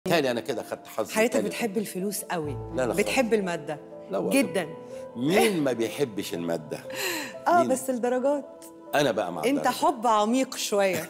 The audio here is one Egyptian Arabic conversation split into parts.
تالي انا كده خدت حظ حضرتك تالي. بتحب الفلوس قوي لا، لا بتحب المادة لا والله. جدا مين ما بيحبش الماده اه مين؟ بس الدرجات انا بقى مع انت الدرجة. حب عميق شوية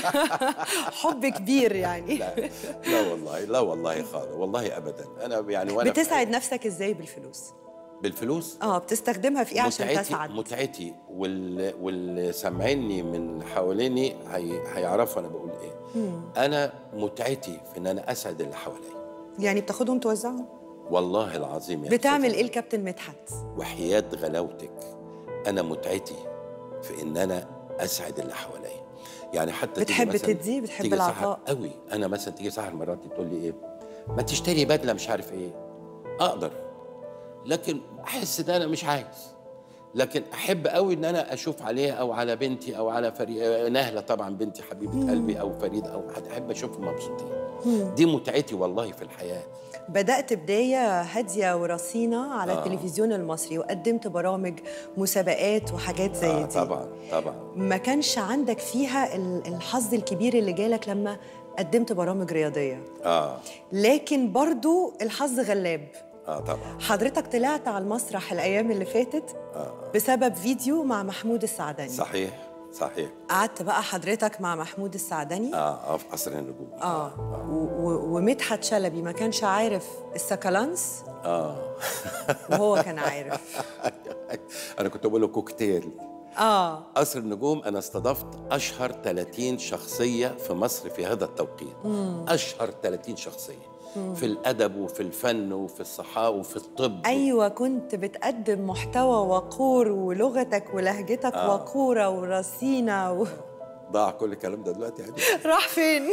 حب كبير يعني لا لا والله لا والله خالص والله ابدا انا يعني وانا في- بتسعد نفسك ازاي بالفلوس بالفلوس اه بتستخدمها في ايه عشان متعتي تسعد متعتي وال... واللي سامعيني من حواليني هي... هيعرفوا انا بقول ايه انا متعتي في ان انا اسعد اللي حواليا يعني بتاخدهم توزعهم والله العظيم يا بتعمل أستاذة. ايه الكابتن مدحت وحياة غلاوتك أنا متعتي في إن أنا أسعد اللي حواليا يعني حتى تيجي بتحب مثلاً- تدي؟ بتحب تيجي سحر العطاء؟ قوي أنا مثلا تيجي سحر مراتي تقول لي إيه ما تشتري بدلة مش عارف إيه أقدر لكن أحس ده أنا مش عايز لكن أحب قوي إن أنا أشوف عليها أو على بنتي أو على فريق نهلة طبعا بنتي حبيبة قلبي أو فريد أو حد أحب أشوفهم مبسوطين دي متعتي والله في الحياة بدأت بداية هادية ورصينة على آه. التلفزيون المصري وقدمت برامج مسابقات وحاجات زي آه دي طبعا طبعا ما كانش عندك فيها ال- الحظ الكبير اللي جالك لما قدمت برامج رياضية آه لكن برضو الحظ غلاب آه طبعا حضرتك طلعت على المسرح الأيام اللي فاتت بسبب فيديو مع محمود السعدني صحيح صحيح قعدت بقى حضرتك مع محمود السعدني اه اه في قصر النجوم اه و- و- ومدحت شلبي ما كانش عارف السكالانس اه وهو كان عارف انا كنت بقول له كوكتيل اه قصر النجوم انا استضفت اشهر 30 شخصيه في مصر في هذا التوقيت اشهر 30 شخصيه في الادب وفي الفن وفي الصحافه وفي الطب ايوه كنت بتقدم محتوى وقور ولغتك ولهجتك آه. وقوره ورصينه و... ضاع كل الكلام ده دلوقتي يعني راح فين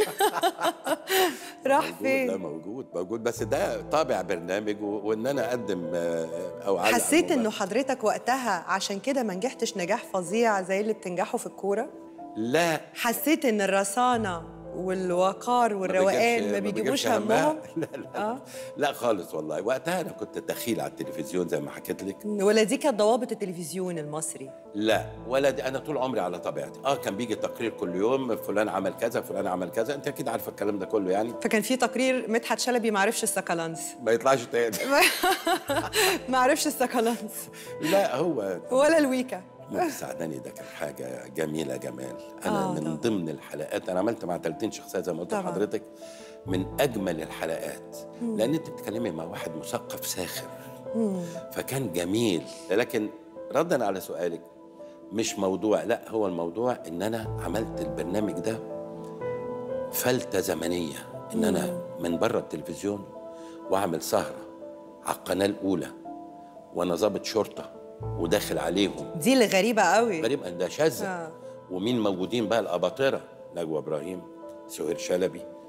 راح موجود لا فين موجود موجود بس ده طابع برنامج و- وان انا اقدم آه، او أعلق على حسيت الموضوع. انه حضرتك وقتها عشان كده ما نجحتش نجاح فظيع زي اللي بتنجحوا في الكوره لا حسيت ان الرصانه والوقار والروقان ما بيجيبوش همها. همهم لا لا, آه. لا خالص والله وقتها انا كنت دخيل على التلفزيون زي ما حكيت لك ولا دي كانت ضوابط التلفزيون المصري لا ولا دي انا طول عمري على طبيعتي اه كان بيجي تقرير كل يوم فلان عمل كذا فلان عمل كذا انت اكيد عارفه الكلام ده كله يعني فكان في تقرير مدحت شلبي ما عرفش السكالانس ما يطلعش تاني ما عرفش السكالانس لا هو ولا الويكا محمود السعداني ده كان حاجه جميله جمال انا آه، من طبعا. ضمن الحلقات انا عملت مع 30 شخصيه زي ما قلت طبعا. لحضرتك من اجمل الحلقات لان انت بتتكلمي مع واحد مثقف ساخر فكان جميل لكن ردا على سؤالك مش موضوع لا هو الموضوع ان انا عملت البرنامج ده فلتة زمنية ان انا من بره التلفزيون واعمل سهرة على القناة الاولى وانا ضابط شرطة وداخل عليهم دي اللي غريبه قوي غريب ده شاذة آه. ومين موجودين بقى الاباطرة نجوى ابراهيم سهير شلبي